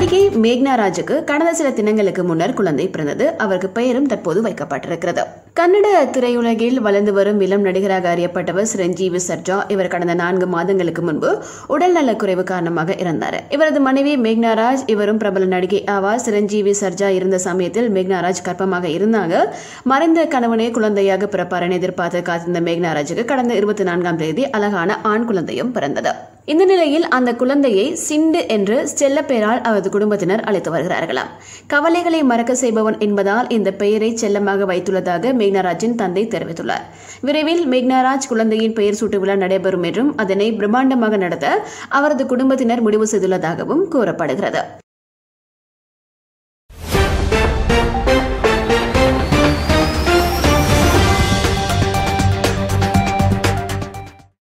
நடிகை மேக்னா ராஜுக்கு கடந்த சில தினங்களுக்கு முன்னர் குழந்தை பிறந்தது அவருக்கு பெயரும் தற்போது வைக்கப்பட்டிருக்கிறது கன்னட திரையுலகில் வளர்ந்து வரும் இளம் நடிகராக அறியப்பட்டவர் சிரஞ்சீவி சர்ஜா இவர் கடந்த நான்கு மாதங்களுக்கு முன்பு உடல்நலக் குறைவு காரணமாக இறந்தார் இவரது மனைவி மேக்னா ராஜ் இவரும் பிரபல நடிகை ஆவார் சிரஞ்சீவி சர்ஜா இருந்த சமயத்தில் மேக்னா ராஜ் கர்ப்பமாக இருந்தாங்க மறைந்த கணவனே குழந்தையாக பிறப்பார் என எதிர்பார்த்து காத்திருந்த மேக்னா ராஜுக்கு கடந்த இருபத்தி நான்காம் தேதி அழகான ஆண் குழந்தையும் பிறந்தது இந்த நிலையில் அந்த குழந்தையை சிண்டு என்று செல்ல பெயரால் அவரது குடும்பத்தினர் அழைத்து வருகிறார்களாம் கவலைகளை மறக்க செய்பவன் என்பதால் இந்த பெயரை செல்லமாக வைத்துள்ளதாக மேக்னாராஜின் தந்தை தெரிவித்துள்ளார் விரைவில் மேக்னாராஜ் குழந்தையின் பெயர் சூட்டு விழா நடைபெறும் என்றும் அதனை பிரம்மாண்டமாக நடத்த அவரது குடும்பத்தினர் முடிவு செய்துள்ளதாகவும் கூறப்படுகிறது